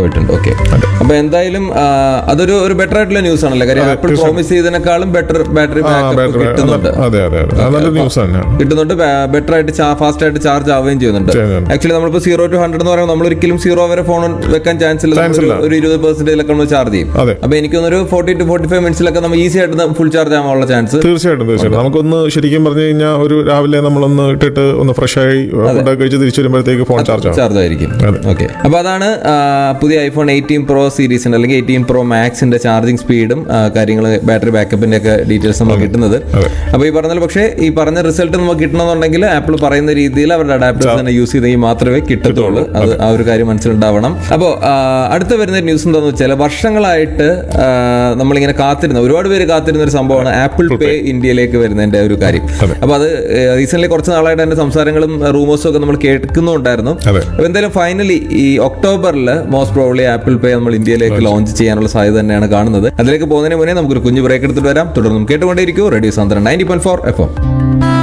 പോയിട്ടുണ്ട് ഓക്കെ അപ്പൊ എന്തായാലും ആ, അതൊരു ഒരു ബെറ്റർ ആയിട്ടുള്ള ന്യൂസ് ആണല്ലേ കാര്യം ആപ്പിൾ പ്രോമിസ് ചെയ്തതിനേക്കാളും ബെറ്റർ ബാറ്ററി ആ ബാക്കപ്പ് ബാറ്ററി കിട്ടുന്നുണ്ട് അതെ അതെ അതെ അത് നല്ല ന്യൂസ് തന്നെയാണ് കിട്ടുന്നുണ്ട് ബെറ്റർ ആയിട്ട് ഫാസ്റ്റ് ആയിട്ട് ചാർജ് ആവുകയും ചെയ്യുന്നുണ്ട് ചെയ്യുന്നുണ്ട്. ആക്ച്വലി നമ്മളിപ്പോ സീറോ ടു ഹൺഡ്രഡ് എന്ന് പറയുമ്പോൾ നമ്മൾ ഒരിക്കലും സീറോ വരെ ഫോൺ വെക്കാൻ ചാൻസ് ഇല്ല Chance നമ്മളൊരു- ഇല്ല. ഒരു ഇരുപത് പെർസെന്റേജിലൊക്കെ നമ്മൾ ചാർജ് ചെയ്യും അതെ. അപ്പൊ എനിക്കൊന്നൊരു ഫോർട്ടി ടു ഫോർട്ടി ഫൈവ് മിനിറ്റ്സിലൊക്കെ നമ്മൾ ഈസി ആയിട്ട് ഫുൾ ചാർജ് ആവാനുള്ള ചാൻസ് തീർച്ചയായിട്ടും തീർച്ചയായിട്ടും നമുക്കൊന്ന് ശരിക്കും പറഞ്ഞു കഴിഞ്ഞാൽ ഒരു രാവിലെ നമ്മളൊന്ന് ഇട്ടിട്ട് ഒന്ന് ഫ്രഷ് ആയി ഫുഡൊക്കെ കഴിച്ച് തിരിച്ചു വരുമ്പോഴത്തേക്ക് ഫോൺ ചാർജ് ആവും ചാർജ് ആയിരിക്കും അതെ. ഓക്കെ അപ്പൊ അതാണ് ആ, പുതിയ ഐഫോൺ എയ്റ്റീൻ പ്രോ സീരീസിന്റെ അല്ലെങ്കിൽ എയ്റ്റീൻ പ്രോ മാക്സിന്റെ ചാർജിങ് സ്പീഡും കാര്യങ്ങൾ ബാറ്ററി ബാക്കപ്പിന്റെ ഒക്കെ ഡീറ്റെയിൽസ് നമുക്ക് കിട്ടുന്നത് അതെ. അപ്പൊ ഈ പറഞ്ഞ പക്ഷേ ഈ പറഞ്ഞ റിസൾട്ട് നമുക്ക് കിട്ടണമെന്നുണ്ടെങ്കിൽ ആപ്പിൾ പറയുന്ന രീതിയിൽ അവരുടെ അഡാപ്റ്റേഴ്സ് തന്നെ യൂസ് ചെയ്തെങ്കിൽ മാത്രമേ കിട്ടത്തുള്ളൂ അത് ആ ഒരു കാര്യം മനസ്സിലുണ്ടാവണം അപ്പോൾ അടുത്ത വരുന്ന ന്യൂസ് എന്താണെന്ന് വെച്ചാൽ വർഷങ്ങളായിട്ട് ആ, നമ്മളിങ്ങനെ കാത്തിരുന്ന ഒരുപാട് പേര് കാത്തിരുന്ന ഒരു സംഭവമാണ് ആപ്പിൾ പേ ഇന്ത്യയിലേക്ക് വരുന്നതിന്റെ ഒരു കാര്യം അപ്പൊ അത് റീസെന്റ് കുറച്ച് നാളായിട്ട് അതിന്റെ സംസാരങ്ങളും റൂമേഴ്സും ഒക്കെ നമ്മൾ കേൾക്കുന്നുണ്ടായിരുന്നു അതെ. അപ്പൊ എന്തായാലും ഫൈനലി ഈ ഒക്ടോബറിൽ മോസ്റ്റ് പ്രോബ്ലി ആപ്പിൾ പേ നമ്മൾ ഇന്ത്യയിലേക്ക് ലോഞ്ച് ചെയ്യാനുള്ള സാധ്യത തന്നെയാണ് കാണുന്നത് അതിലേക്ക് പോകുന്നതിന് മുന്നേ നമുക്കൊരു കുഞ്ഞു ബ്രേക്ക് എടുത്തിട്ട് വരാം തുടർന്നും കേട്ടുകൊണ്ടേയിരിക്കും radio Sandran ninety point four F M